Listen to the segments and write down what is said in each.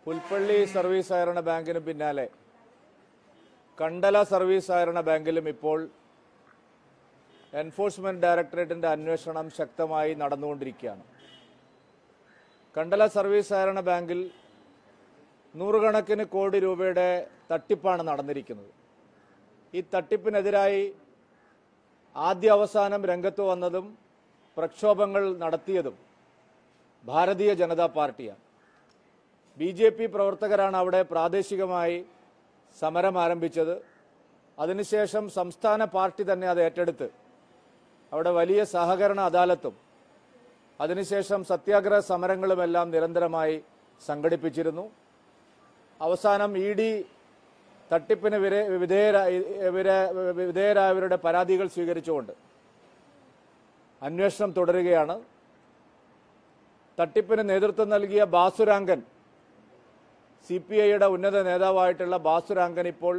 Pulpally service സഹകരണ ബാങ്കിന് പിന്നാലെ കണ്ടല സർവീസ് സഹകരണ ബാങ്കിലും ഇപ്പോൾ എൻഫോഴ്സ്മെന്റ് ഡയറക്ടറേറ്റിന്റെ അന്വേഷണം ശക്തമായി നടന്നുകൊണ്ടിരിക്കുകയാണ് കണ്ടല സർവീസ് സഹകരണ ബാങ്കിൽ നൂറുകണക്കിന് കോടി രൂപയുടെ തട്ടിപ്പാണ് നടന്നിരിക്കുന്നത് ഈ തട്ടിപ്പിനെതിരായി ആദ്യ അവസാനം രംഗത്ത് വന്നതും പ്രക്ഷോഭങ്ങൾ നടത്തിയതും ഭാരതീയ ജനതാ പാർട്ടിയാണ് ബി ജെ പി പ്രവർത്തകരാണ് അവിടെ പ്രാദേശികമായി സമരം ആരംഭിച്ചത് അതിനുശേഷം സംസ്ഥാന പാർട്ടി തന്നെ അത് ഏറ്റെടുത്ത് അവിടെ വലിയ സഹകരണ അദാലത്തും അതിനുശേഷം സത്യാഗ്രഹ സമരങ്ങളുമെല്ലാം നിരന്തരമായി സംഘടിപ്പിച്ചിരുന്നു അവസാനം ഇ ഡി തട്ടിപ്പിന് വിരേ വിധേയരായി വിരേ- വിധേയരായവരുടെ പരാതികൾ സ്വീകരിച്ചുകൊണ്ട് അന്വേഷണം തുടരുകയാണ് തട്ടിപ്പിന് നേതൃത്വം നൽകിയ ബാസുരാങ്കൻ സി പി ഐയുടെ ഉന്നത നേതാവായിട്ടുള്ള ബാസുരാങ്കൻ ഇപ്പോൾ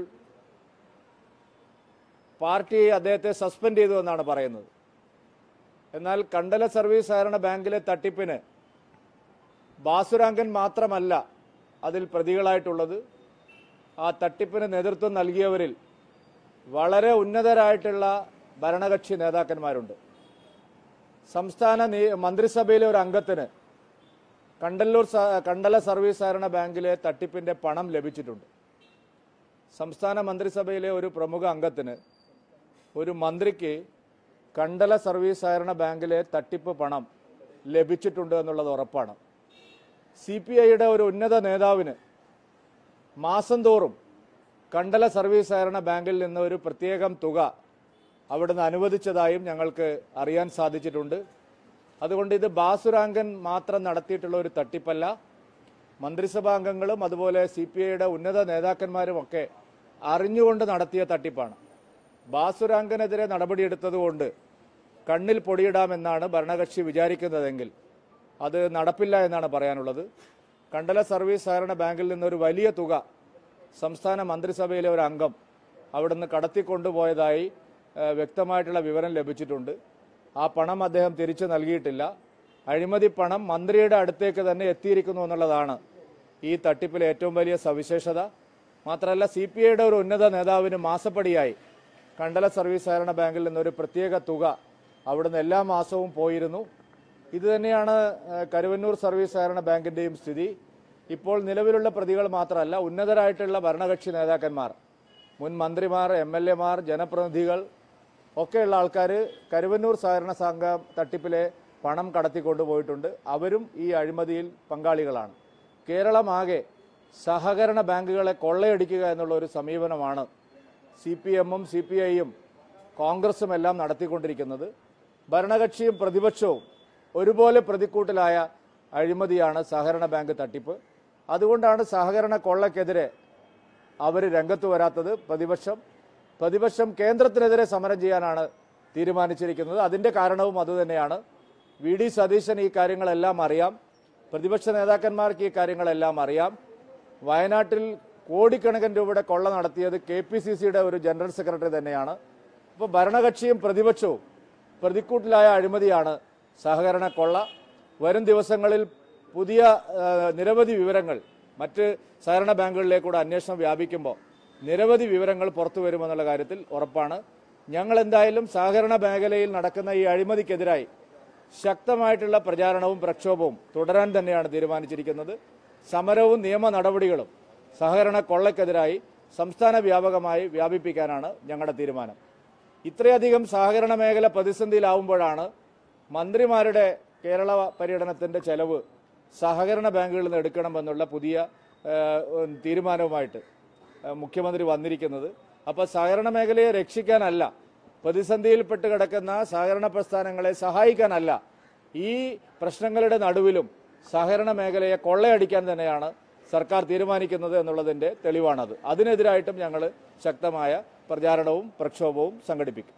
പാർട്ടി അദ്ദേഹത്തെ സസ്പെൻഡ് ചെയ്തു എന്നാണ് പറയുന്നത് എന്നാൽ കണ്ടല സർവീസ് സഹകരണ ബാങ്കിലെ തട്ടിപ്പിന് ബാസുരാങ്കൻ മാത്രമല്ല അതിൽ പ്രതികളായിട്ടുള്ളത് ആ തട്ടിപ്പിന് നേതൃത്വം നൽകിയവരിൽ വളരെ ഉന്നതരായിട്ടുള്ള ഭരണകക്ഷി നേതാക്കന്മാരുണ്ട് സംസ്ഥാന നീ- മന്ത്രിസഭയിലെ ഒരു അംഗത്തിന് കണ്ടല്ലൂർ സ- കണ്ടല സർവീസ് സഹകരണ ബാങ്കിലെ തട്ടിപ്പിന്റെ പണം ലഭിച്ചിട്ടുണ്ട് സംസ്ഥാന മന്ത്രിസഭയിലെ ഒരു പ്രമുഖ അംഗത്തിന് ഒരു മന്ത്രിക്ക് കണ്ടല സർവീസ് സഹകരണ ബാങ്കിലെ തട്ടിപ്പ് പണം ലഭിച്ചിട്ടുണ്ട് എന്നുള്ളത് ഉറപ്പാണ് സി പി ഐയുടെ ഒരു ഉന്നത നേതാവിന് മാസം തോറും കണ്ടല സർവീസ് സഹകരണ ബാങ്കിൽ നിന്ന് ഒരു പ്രത്യേകം തുക അവിടുന്ന് അനുവദിച്ചതായും ഞങ്ങൾക്ക് അറിയാൻ സാധിച്ചിട്ടുണ്ട് അതുകൊണ്ട് ഇത് ബാസുരാങ്കൻ മാത്രം നടത്തിയിട്ടുള്ള ഒരു തട്ടിപ്പല്ല മന്ത്രിസഭാംഗങ്ങളും അതുപോലെ സി പി ഐയുടെ ഉന്നത നേതാക്കന്മാരും ഒക്കെ അറിഞ്ഞുകൊണ്ട് നടത്തിയ തട്ടിപ്പാണ് ബാസുരാങ്കനെതിരെ നടപടിയെടുത്തതുകൊണ്ട് കണ്ണിൽ പൊടിയിടാമെന്നാണ് ഭരണകക്ഷി വിചാരിക്കുന്നതെങ്കിൽ അത് നടപ്പില്ല എന്നാണ് പറയാനുള്ളത് കണ്ടല സർവീസ് സഹകരണ ബാങ്കിൽ നിന്നൊരു വലിയ തുക സംസ്ഥാന മന്ത്രിസഭയിലെ ഒരു അംഗം അവിടുന്ന് കടത്തിക്കൊണ്ടുപോയതായി ഏഹ്, വ്യക്തമായിട്ടുള്ള വിവരം ലഭിച്ചിട്ടുണ്ട് ആ പണം അദ്ദേഹം തിരിച്ചു നൽകിയിട്ടില്ല അഴിമതി പണം മന്ത്രിയുടെ അടുത്തേക്ക് തന്നെ എത്തിയിരിക്കുന്നു എന്നുള്ളതാണ് ഈ തട്ടിപ്പിലെ ഏറ്റവും വലിയ സവിശേഷത മാത്രമല്ല സി പി ഐയുടെ ഒരു ഉന്നത നേതാവിന് മാസപ്പടിയായി കണ്ടല സർവീസ് സഹകരണ ബാങ്കിൽ നിന്നൊരു പ്രത്യേക തുക അവിടുന്ന് എല്ലാ മാസവും പോയിരുന്നു ഇത് തന്നെയാണ് ഏഹ്, കരുവന്നൂർ സർവീസ് സഹകരണ ബാങ്കിന്റെയും സ്ഥിതി ഇപ്പോൾ നിലവിലുള്ള പ്രതികൾ മാത്രമല്ല ഉന്നതരായിട്ടുള്ള ഭരണകക്ഷി നേതാക്കന്മാർ മുൻ മന്ത്രിമാർ എം എൽ എമാർ ജനപ്രതിനിധികൾ ഒക്കെയുള്ള ആൾക്കാർ കരുവന്നൂർ സഹകരണ സംഘം തട്ടിപ്പിലെ പണം കടത്തിക്കൊണ്ടുപോയിട്ടുണ്ട് അവരും ഈ അഴിമതിയിൽ പങ്കാളികളാണ് കേരളമാകെ സഹകരണ ബാങ്കുകളെ കൊള്ളയടിക്കുക എന്നുള്ള ഒരു സമീപനമാണ് സി പി എമ്മും സി പി ഐയും കോൺഗ്രസും എല്ലാം നടത്തിക്കൊണ്ടിരിക്കുന്നത് ഭരണകക്ഷിയും പ്രതിപക്ഷവും ഒരുപോലെ പ്രതിക്കൂട്ടിലായ അഴിമതിയാണ് സഹകരണ ബാങ്ക് തട്ടിപ്പ് അതുകൊണ്ടാണ് സഹകരണ കൊള്ളക്കെതിരെ അവർ രംഗത്ത് വരാത്തത് പ്രതിപക്ഷം പ്രതിപക്ഷം കേന്ദ്രത്തിനെതിരെ സമരം ചെയ്യാനാണ് തീരുമാനിച്ചിരിക്കുന്നത് അതിന്റെ കാരണവും അതുതന്നെയാണ് വി ഡി സതീശൻ ഈ കാര്യങ്ങളെല്ലാം അറിയാം പ്രതിപക്ഷ നേതാക്കന്മാർക്ക് ഈ കാര്യങ്ങളെല്ലാം അറിയാം വയനാട്ടിൽ കോടിക്കണക്കിന് രൂപയുടെ കൊള്ള നടത്തിയത് കെ പി സി സിയുടെ ഒരു ജനറൽ സെക്രട്ടറി തന്നെയാണ് അപ്പോൾ ഭരണകക്ഷിയും പ്രതിപക്ഷവും പ്രതിക്കൂട്ടിലായ അഴിമതിയാണ് സഹകരണ കൊള്ള വരും ദിവസങ്ങളിൽ പുതിയ ആ, നിരവധി വിവരങ്ങൾ മറ്റ് സഹകരണ ബാങ്കുകളിലേക്കൂടെ അന്വേഷണം വ്യാപിക്കുമ്പോൾ നിരവധി വിവരങ്ങൾ പുറത്തു വരുമെന്നുള്ള കാര്യത്തിൽ ഉറപ്പാണ് ഞങ്ങൾ എന്തായാലും സഹകരണ മേഖലയിൽ നടക്കുന്ന ഈ അഴിമതിക്കെതിരായി ശക്തമായിട്ടുള്ള പ്രചാരണവും പ്രക്ഷോഭവും തുടരാൻ തന്നെയാണ് തീരുമാനിച്ചിരിക്കുന്നത് സമരവും നിയമ നടപടികളും സഹകരണ കൊള്ളക്കെതിരായി സംസ്ഥാന വ്യാപകമായി വ്യാപിപ്പിക്കാനാണ് ഞങ്ങളുടെ തീരുമാനം ഇത്രയധികം സഹകരണ മേഖല പ്രതിസന്ധിയിലാവുമ്പോഴാണ് മന്ത്രിമാരുടെ കേരള പര്യടനത്തിന്റെ ചെലവ് സഹകരണ ബാങ്കുകളിൽ നിന്ന് എടുക്കണമെന്നുള്ള പുതിയ ഏഹ്, ഉം, തീരുമാനവുമായിട്ട് ഏഹ്, മുഖ്യമന്ത്രി വന്നിരിക്കുന്നത് അപ്പോൾ സഹകരണ മേഖലയെ രക്ഷിക്കാനല്ല പ്രതിസന്ധിയിൽപ്പെട്ട് കിടക്കുന്ന സഹകരണ പ്രസ്ഥാനങ്ങളെ സഹായിക്കാനല്ല ഈ പ്രശ്നങ്ങളുടെ നടുവിലും സഹകരണ മേഖലയെ കൊള്ളയടിക്കാൻ തന്നെയാണ് സർക്കാർ തീരുമാനിക്കുന്നത് എന്നുള്ളതിന്റെ തെളിവാണത് അതിനെതിരായിട്ടും ഞങ്ങൾ ശക്തമായ പ്രചാരണവും പ്രക്ഷോഭവും സംഘടിപ്പിക്കും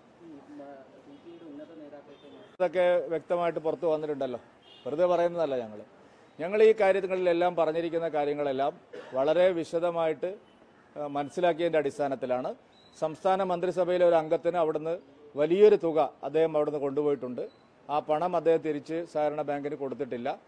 ഇതൊക്കെ വ്യക്തമായിട്ട് പുറത്തു വന്നിട്ടുണ്ടല്ലോ വെറുതെ പറയുന്നതല്ല ഞങ്ങൾ ഞങ്ങൾ ഈ കാര്യങ്ങളിലെല്ലാം പറഞ്ഞിരിക്കുന്ന കാര്യങ്ങളെല്ലാം വളരെ വിശദമായിട്ട് ആ, മനസ്സിലാക്കിയതിന്റെ അടിസ്ഥാനത്തിലാണ് സംസ്ഥാന മന്ത്രിസഭയിലെ ഒരു അംഗത്തിന് അവിടുന്ന് വലിയൊരു തുക അദ്ദേഹം അവിടുന്ന് കൊണ്ടുപോയിട്ടുണ്ട് ആ പണം അദ്ദേഹം തിരിച്ച് സഹകരണ ബാങ്കിന് കൊടുത്തിട്ടില്ല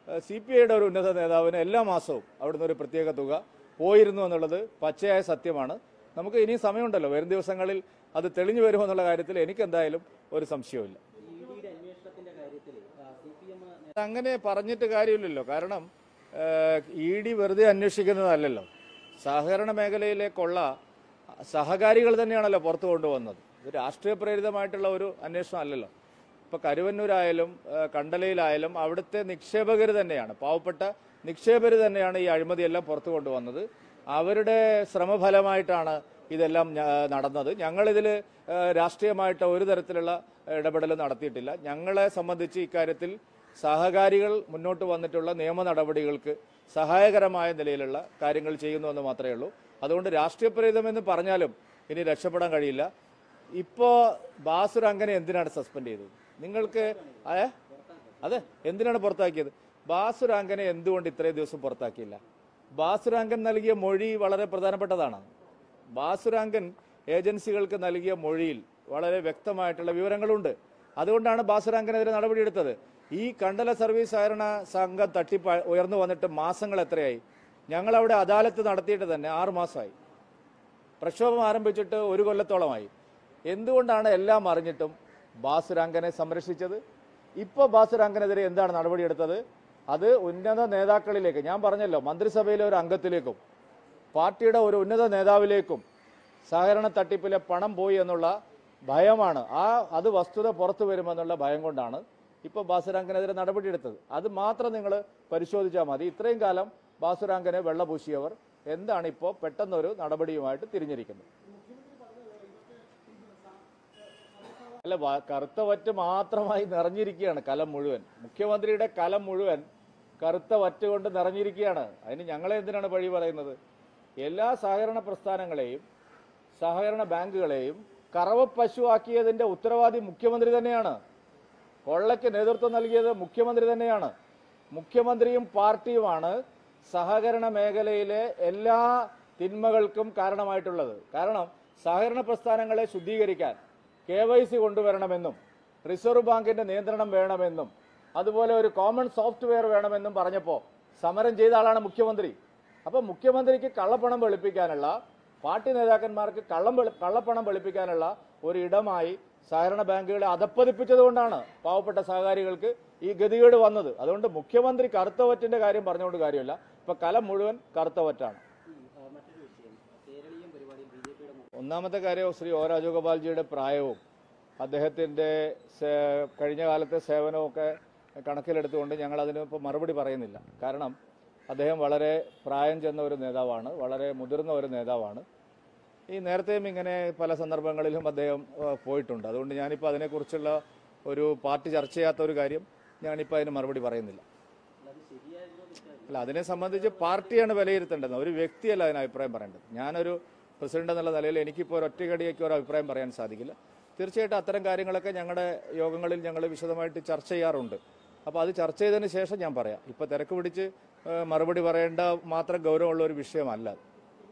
സി പി ഐയുടെ ഒരു ഉന്നത നേതാവിന് എല്ലാ മാസവും അവിടുന്ന് ഒരു പ്രത്യേക തുക പോയിരുന്നു എന്നുള്ളത് പച്ചയായ സത്യമാണ് നമുക്ക് ഇനിയും സമയമുണ്ടല്ലോ വരും ദിവസങ്ങളിൽ അത് തെളിഞ്ഞു വരുമെന്നുള്ള കാര്യത്തിൽ എനിക്ക് എന്തായാലും ഒരു സംശയവുമില്ല ഇഡിയുടെ അന്വേഷണത്തിന്റെ കാര്യത്തിൽ സി പി എം അങ്ങനെ പറഞ്ഞിട്ട് കാര്യമില്ലല്ലോ കാരണം ഇ ഡി വെറുതെ അന്വേഷിക്കുന്നതല്ലല്ലോ സഹകരണ മേഖലയിലെ കൊള്ള സഹകാരികൾ തന്നെയാണല്ലോ പുറത്തു കൊണ്ടുവന്നത് ഇത് രാഷ്ട്രീയ പ്രേരിതമായിട്ടുള്ള ഒരു അന്വേഷണം അല്ലല്ലോ ഇപ്പൊ കരുവന്നൂരായാലും ഏഹ്, കണ്ടലയിലായാലും അവിടുത്തെ നിക്ഷേപകർ തന്നെയാണ് പാവപ്പെട്ട നിക്ഷേപകർ തന്നെയാണ് ഈ അഴിമതിയെല്ലാം പുറത്തു കൊണ്ടുവന്നത് അവരുടെ ശ്രമഫലമായിട്ടാണ് ഇതെല്ലാം ഞ- നടന്നത് ഞങ്ങളിതിൽ രാഷ്ട്രീയമായിട്ട് ഒരു തരത്തിലുള്ള ഇടപെടൽ നടത്തിയിട്ടില്ല ഞങ്ങളെ സംബന്ധിച്ച് ഇക്കാര്യത്തിൽ സഹകാരികൾ മുന്നോട്ട് വന്നിട്ടുള്ള നിയമ നടപടികൾക്ക് സഹായകരമായ നിലയിലുള്ള കാര്യങ്ങൾ ചെയ്യുന്നുവെന്ന് മാത്രമേ ഉള്ളൂ അതുകൊണ്ട് രാഷ്ട്രീയപ്രേരിതമെന്ന് പറഞ്ഞാലും ഇനി രക്ഷപ്പെടാൻ കഴിയില്ല ഇപ്പോ ബാസുർ അങ്ങനെ എന്തിനാണ് സസ്പെൻഡ് ചെയ്തത് നിങ്ങൾക്ക് ഏ അതെ എന്തിനാണ് പുറത്താക്കിയത് ബാസുരാങ്കനെ എന്തുകൊണ്ട് ഇത്രയും ദിവസം പുറത്താക്കിയില്ല ബാസുരാങ്കൻ നൽകിയ മൊഴി വളരെ പ്രധാനപ്പെട്ടതാണ് ബാസുരാങ്കൻ ഏജൻസികൾക്ക് നൽകിയ മൊഴിയിൽ വളരെ വ്യക്തമായിട്ടുള്ള വിവരങ്ങളുണ്ട് അതുകൊണ്ടാണ് ബാസുരാങ്കനെതിരെ നടപടിയെടുത്തത് ഈ കണ്ടല സർവീസ് സഹകരണ സംഘം തട്ടിപ്പ് ഉയർന്നു വന്നിട്ട് മാസങ്ങൾ എത്രയായി ഞങ്ങൾ അവിടെ അദാലത്ത് നടത്തിയിട്ട് തന്നെ ആറ് മാസമായി പ്രക്ഷോഭം ആരംഭിച്ചിട്ട് ഒരു കൊല്ലത്തോളമായി എന്തുകൊണ്ടാണ് എല്ലാം അറിഞ്ഞിട്ടും ബാസുരാങ്കനെ സംരക്ഷിച്ചത് ഇപ്പോൾ ബാസുരാങ്കനെതിരെ എന്താണ് നടപടിയെടുത്തത് അത് ഉന്നത നേതാക്കളിലേക്ക് ഞാൻ പറഞ്ഞല്ലോ മന്ത്രിസഭയിലെ ഒരു അംഗത്തിലേക്കും പാർട്ടിയുടെ ഒരു ഉന്നത നേതാവിലേക്കും സഹകരണ തട്ടിപ്പിലെ പണം പോയി എന്നുള്ള ഭയമാണ് ആ അത് വസ്തുത പുറത്തു വരുമെന്നുള്ള ഭയം കൊണ്ടാണ് ഇപ്പോൾ ബാസുരാങ്കനെതിരെ നടപടിയെടുത്തത് അത് മാത്രം നിങ്ങൾ പരിശോധിച്ചാൽ മതി ഇത്രയും കാലം ബാസുരാങ്കനെ വെള്ളപൂശിയവർ എന്താണ് ഇപ്പോൾ പെട്ടെന്നൊരു നടപടിയുമായിട്ട് തിരിഞ്ഞിരിക്കുന്നത് അല്ല വ- കറുത്ത വറ്റ് മാത്രമായി നിറഞ്ഞിരിക്കുകയാണ് കലം മുഴുവൻ മുഖ്യമന്ത്രിയുടെ കലം മുഴുവൻ കറുത്ത വറ്റ് കൊണ്ട് നിറഞ്ഞിരിക്കുകയാണ് അതിന് ഞങ്ങളെ എന്തിനാണ് പഴി പറയുന്നത് എല്ലാ സഹകരണ പ്രസ്ഥാനങ്ങളെയും സഹകരണ ബാങ്കുകളെയും കറവ പശുവാക്കിയതിന്റെ ഉത്തരവാദി മുഖ്യമന്ത്രി തന്നെയാണ് കൊള്ളയ്ക്ക് നേതൃത്വം നൽകിയത് മുഖ്യമന്ത്രി തന്നെയാണ് മുഖ്യമന്ത്രിയും പാർട്ടിയുമാണ് സഹകരണ മേഖലയിലെ എല്ലാ തിന്മകൾക്കും കാരണമായിട്ടുള്ളത് കാരണം സഹകരണ പ്രസ്ഥാനങ്ങളെ ശുദ്ധീകരിക്കാൻ കെ വൈ സി കൊണ്ടുവരണമെന്നും റിസർവ് ബാങ്കിന്റെ നിയന്ത്രണം വേണമെന്നും അതുപോലെ ഒരു കോമൺ സോഫ്റ്റ്വെയർ വേണമെന്നും പറഞ്ഞപ്പോൾ സമരം ചെയ്ത ആളാണ് മുഖ്യമന്ത്രി അപ്പൊ മുഖ്യമന്ത്രിക്ക് കള്ളപ്പണം വെളുപ്പിക്കാനുള്ള പാർട്ടി നേതാക്കന്മാർക്ക് കള്ളം വെളി- കള്ളപ്പണം വെളുപ്പിക്കാനുള്ള ഒരു ഇടമായി സഹകരണ ബാങ്കുകളെ അധപ്പതിപ്പിച്ചതുകൊണ്ടാണ് പാവപ്പെട്ട സഹകാരികൾക്ക് ഈ ഗതികേട് വന്നത് അതുകൊണ്ട് മുഖ്യമന്ത്രി കറുത്തവറ്റിന്റെ കാര്യം പറഞ്ഞുകൊണ്ട് കാര്യമില്ല ഇപ്പൊ കലം മുഴുവൻ കറുത്തവറ്റാണ് മറ്റൊരു വിഷയം കേരളീയം പരിപാടിയിൽ ബി ജെ പിയുടെ ഒന്നാമത്തെ കാര്യം ശ്രീ ഒ രാജഗോപാൽജിയുടെ പ്രായവും അദ്ദേഹത്തിന്റെ സേ- കഴിഞ്ഞ കാലത്തെ സേവനവും ഒക്കെ കണക്കിലെടുത്തുകൊണ്ട് ഞങ്ങൾ അതിന് ഇപ്പോൾ മറുപടി പറയുന്നില്ല കാരണം അദ്ദേഹം വളരെ പ്രായം ചെന്ന ഒരു നേതാവാണ് വളരെ മുതിർന്ന ഒരു നേതാവാണ് ഈ നേരത്തെയും ഇങ്ങനെ പല സന്ദർഭങ്ങളിലും അദ്ദേഹം ഏഹ്, പോയിട്ടുണ്ട് അതുകൊണ്ട് ഞാനിപ്പോൾ അതിനെക്കുറിച്ചുള്ള ഒരു പാർട്ടി ചർച്ച ചെയ്യാത്ത ഒരു കാര്യം ഞാനിപ്പോൾ അതിന് മറുപടി പറയുന്നില്ല അത് ശരിയായതോ തെറ്റായതോ അല്ല അതിനെ സംബന്ധിച്ച് പാർട്ടിയാണ് വിലയിരുത്തേണ്ടത് ഒരു വ്യക്തിയല്ല അതിന് അഭിപ്രായം പറയേണ്ടത് ഞാനൊരു പ്രസിഡന്റ് എന്നുള്ള നിലയിൽ എനിക്കിപ്പോൾ ഒരു ഒറ്റയടിയൊക്കെ ഒരു അഭിപ്രായം പറയാൻ സാധിക്കില്ല തീർച്ചയായിട്ടും അത്തരം കാര്യങ്ങളൊക്കെ ഞങ്ങളുടെ യോഗങ്ങളിൽ ഞങ്ങൾ വിശദമായിട്ട് ചർച്ച ചെയ്യാറുണ്ട് അപ്പോൾ അത് ചർച്ച ചെയ്തതിന് ശേഷം ഞാൻ പറയാം ഇപ്പോൾ തിരക്ക് പിടിച്ച് ഏഹ്, മറുപടി പറയേണ്ട മാത്രം ഗൗരവമുള്ള ഒരു വിഷയമല്ല അത്.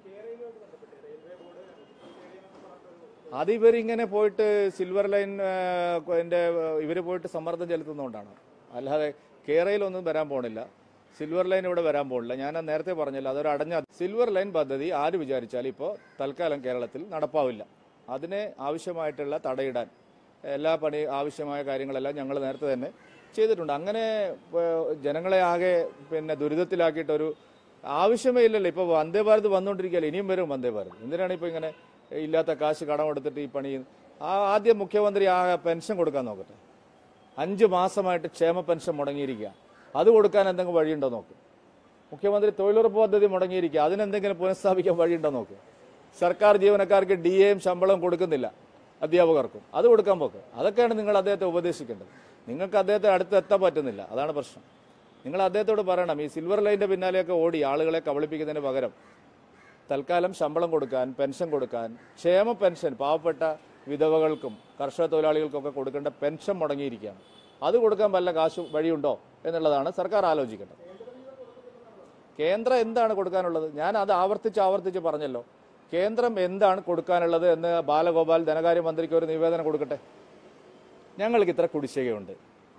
അത് ഇവരിങ്ങനെ പോയിട്ട് സിൽവർ ലൈൻ എൻ്റെ ഇവർ പോയിട്ട് സമ്മർദ്ദം ചെലുത്തുന്നതുകൊണ്ടാണ് അല്ലാതെ കേരളയിലൊന്നും വരാൻ പോണില്ല സിൽവർ ലൈൻ ഇവിടെ വരാൻ പോണില്ല ഞാൻ നേരത്തെ പറഞ്ഞില്ല അതൊരു അടഞ്ഞ സിൽവർ ലൈൻ പദ്ധതി ആര് വിചാരിച്ചാലും ഇപ്പോൾ തൽക്കാലം കേരളത്തിൽ നടപ്പാവില്ല അതിനെ ആവശ്യമായിട്ടുള്ള തടയിടാൻ എല്ലാ പണി ആവശ്യമായ കാര്യങ്ങളെല്ലാം ഞങ്ങൾ നേരത്തെ തന്നെ ചെയ്തിട്ടുണ്ട് അങ്ങനെ ഏഹ്, ജനങ്ങളെ ആകെ പിന്നെ ദുരിതത്തിലാക്കിയിട്ടൊരു ആവശ്യമേ ഇല്ലല്ലോ ഇപ്പോൾ വന്ദേ ഭാരത് വന്നുകൊണ്ടിരിക്കുകയല്ലേ ഇനിയും വരും വന്ദേ ഭാരത് എന്തിനാണ് ഇപ്പോൾ ഇങ്ങനെ ഇല്ലാത്ത കാശ് കടം എടുത്തിട്ട് ഈ പണി ചെയ്യുന്നത്? ആ ആദ്യം മുഖ്യമന്ത്രി ആ പെൻഷൻ കൊടുക്കാൻ നോക്കട്ടെ അഞ്ച് മാസമായിട്ട് ക്ഷേമ പെൻഷൻ മുടങ്ങിയിരിക്കുക അത് കൊടുക്കാൻ എന്തെങ്കിലും വഴിയുണ്ടോ നോക്ക് മുഖ്യമന്ത്രി തൊഴിലുറപ്പ് പദ്ധതി മുടങ്ങിയിരിക്കുക അതിനെന്തെങ്കിലും പുനഃസ്ഥാപിക്കാൻ വഴിയുണ്ടോ നോക്ക് സർക്കാർ ജീവനക്കാർക്ക് ഡി എയും ശമ്പളം കൊടുക്കുന്നില്ല അധ്യാപകർക്കും അത് കൊടുക്കാൻ പോക്ക് അതൊക്കെയാണ് നിങ്ങൾ അദ്ദേഹത്തെ ഉപദേശിക്കേണ്ടത് നിങ്ങൾക്ക് അദ്ദേഹത്തെ അടുത്ത് എത്താൻ പറ്റുന്നില്ല അതാണ് പ്രശ്നം നിങ്ങൾ അദ്ദേഹത്തോട് പറയണം ഈ സിൽവർ ലൈനിന്റെ പിന്നാലെയൊക്കെ ഓടി ആളുകളെ കബളിപ്പിക്കുന്നതിന് പകരം തൽക്കാലം ശമ്പളം കൊടുക്കാൻ പെൻഷൻ കൊടുക്കാൻ ക്ഷേമ പെൻഷൻ പാവപ്പെട്ട വിധവകൾക്കും കർഷക തൊഴിലാളികൾക്കൊക്കെ കൊടുക്കേണ്ട പെൻഷൻ മുടങ്ങിയിരിക്കുകയാണ് അത് കൊടുക്കാൻ വല്ല കാശ് വഴിയുണ്ടോ എന്നുള്ളതാണ് സർക്കാർ ആലോചിക്കേണ്ടത് കേന്ദ്രം എന്താണ് കൊടുക്കാനുള്ളത് ഞാൻ അത് ആവർത്തിച്ച് ആവർത്തിച്ച് പറഞ്ഞല്ലോ കേന്ദ്രം എന്താണ് കൊടുക്കാനുള്ളത് എന്ന് ബാലഗോപാൽ ധനകാര്യമന്ത്രിക്ക് ഒരു നിവേദനം കൊടുക്കട്ടെ ഞങ്ങൾക്ക് ഇത്ര കുടിശ്ശികയുണ്ട്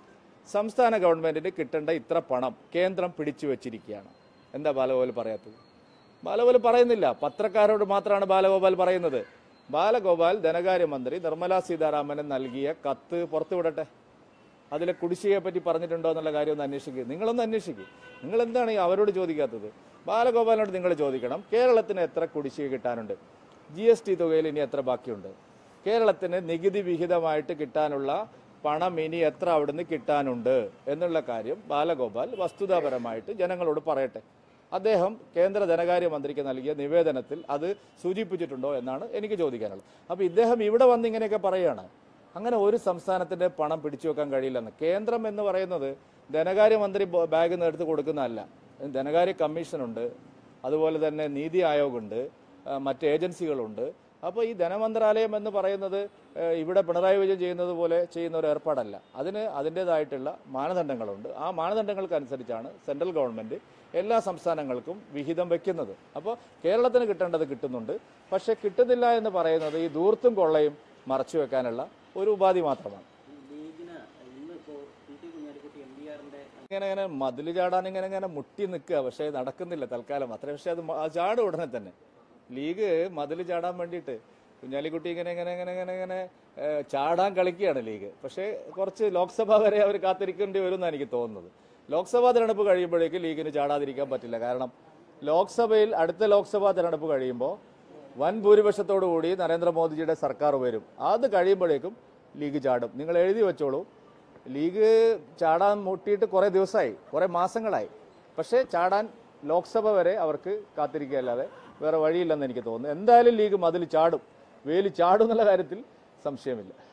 സംസ്ഥാന ഗവൺമെന്റിന് കിട്ടേണ്ട ഇത്ര പണം കേന്ദ്രം പിടിച്ചു വെച്ചിരിക്കുകയാണ് എന്താ ബാലഗോപാൽ പറയാത്തത് ബാലഗോപാൽ പറയുന്നില്ല പത്രക്കാരോട് മാത്രമാണ് ബാലഗോപാൽ പറയുന്നത് ബാലഗോപാൽ ധനകാര്യമന്ത്രി നിർമ്മലാ സീതാരാമന് നൽകിയ കത്ത് പുറത്തുവിടട്ടെ അതിലെ കുടിശ്ശികയെ പറ്റി പറഞ്ഞിട്ടുണ്ടോ എന്നുള്ള കാര്യം ഒന്ന് അന്വേഷിക്കുക നിങ്ങളൊന്ന് അന്വേഷിക്കുക നിങ്ങൾ എന്താണ് ഈ അവരോട് ചോദിക്കാത്തത് ബാലഗോപാലിനോട് നിങ്ങൾ ചോദിക്കണം കേരളത്തിന് എത്ര കുടിശ്ശിക കിട്ടാനുണ്ട് ജി എസ് ടി തുകയിൽ ഇനി എത്ര ബാക്കിയുണ്ട് കേരളത്തിന് നികുതി വിഹിതമായിട്ട് കിട്ടാനുള്ള പണം ഇനി എത്ര അവിടുന്ന് കിട്ടാനുണ്ട് എന്നുള്ള കാര്യം ബാലഗോപാൽ വസ്തുതാപരമായിട്ട് ജനങ്ങളോട് പറയട്ടെ അദ്ദേഹം കേന്ദ്ര ധനകാര്യമന്ത്രിക്ക് നൽകിയ നിവേദനത്തിൽ അത് സൂചിപ്പിച്ചിട്ടുണ്ടോ എന്നാണ് എനിക്ക് ചോദിക്കാനുള്ളത് അപ്പോൾ ഇദ്ദേഹം ഇവിടെ വന്ന് ഇങ്ങനെയൊക്കെ പറയുകയാണ് അങ്ങനെ ഒരു സംസ്ഥാനത്തിന്റെ പണം പിടിച്ചു വെക്കാൻ കഴിയില്ലെന്ന് കേന്ദ്രം എന്ന് പറയുന്നത് ധനകാര്യമന്ത്രി ബ- ബാഗിൽ നിന്ന് എടുത്ത് കൊടുക്കുന്നതല്ല ധനകാര്യ കമ്മീഷനുണ്ട് അതുപോലെ തന്നെ നീതി ആയോഗുണ്ട് ആ, മറ്റ് ഏജൻസികളുണ്ട് അപ്പോൾ ഈ ധനമന്ത്രാലയം എന്ന് പറയുന്നത് ഏ, ഇവിടെ പിണറായി വിജയൻ ചെയ്യുന്നത് പോലെ ചെയ്യുന്ന ഒരു ഏർപ്പാടല്ല അതിന് അതിൻ്റെതായിട്ടുള്ള മാനദണ്ഡങ്ങളുണ്ട് ആ മാനദണ്ഡങ്ങൾക്കനുസരിച്ചാണ് സെൻട്രൽ ഗവൺമെന്റ് എല്ലാ സംസ്ഥാനങ്ങൾക്കും വിഹിതം വെക്കുന്നത് അപ്പോൾ കേരളത്തിന് കിട്ടേണ്ടത് കിട്ടുന്നുണ്ട് പക്ഷേ കിട്ടുന്നില്ല എന്ന് പറയുന്നത് ഈ ദൂർത്തും കൊള്ളയും മറച്ചു വെക്കാനുള്ള ഒരു ഉപാധി മാത്രമാണ് ഈ ലീഗിന് ഇന്നിപ്പോ P T Kunhalikutty M P ആറിന്റെ ഇങ്ങനെ ഇങ്ങനെ മതിൽ ചാടാൻ ഇങ്ങനെ ഇങ്ങനെ മുട്ടി നിൽക്കുക പക്ഷേ നടക്കുന്നില്ല തൽക്കാലം അത്ര പക്ഷേ അത് മ- ആ ചാടും ഉടനെ തന്നെ ലീഗ് മതിൽ ചാടാൻ വേണ്ടിയിട്ട് കുഞ്ഞാലിക്കുട്ടി ഇങ്ങനെ ഇങ്ങനെ ഇങ്ങനെ ഇങ്ങനെ ഇങ്ങനെ ഏ, ചാടാൻ കളിക്കുകയാണ് ലീഗ് പക്ഷേ കുറച്ച് ലോക്സഭ വരെ അവർ കാത്തിരിക്കേണ്ടി വരും എന്നാണ് എനിക്ക് തോന്നുന്നത് ലോക്സഭാ തെരഞ്ഞെടുപ്പ് കഴിയുമ്പോഴേക്ക് ലീഗിന് ചാടാതിരിക്കാൻ പറ്റില്ല കാരണം ലോക്സഭയിൽ അടുത്ത ലോക്സഭാ തെരഞ്ഞെടുപ്പ് കഴിയുമ്പോൾ വൻ ഭൂരിപക്ഷത്തോടു കൂടി നരേന്ദ്രമോദിജിയുടെ സർക്കാർ വരും അത് കഴിയുമ്പോഴേക്കും ലീഗ് ചാടും നിങ്ങൾ എഴുതി വെച്ചോളൂ ലീഗ് ചാടാൻ മുട്ടിയിട്ട് കുറേ ദിവസമായി കുറേ മാസങ്ങളായി പക്ഷേ ചാടാൻ ലോക്സഭ വരെ അവർക്ക് കാത്തിരിക്കുകയല്ലാതെ വേറെ വഴിയില്ലെന്ന് എനിക്ക് തോന്നുന്നു എന്തായാലും ലീഗ് മതിൽ ചാടും വേലി ചാടും എന്നുള്ള കാര്യത്തിൽ സംശയമില്ല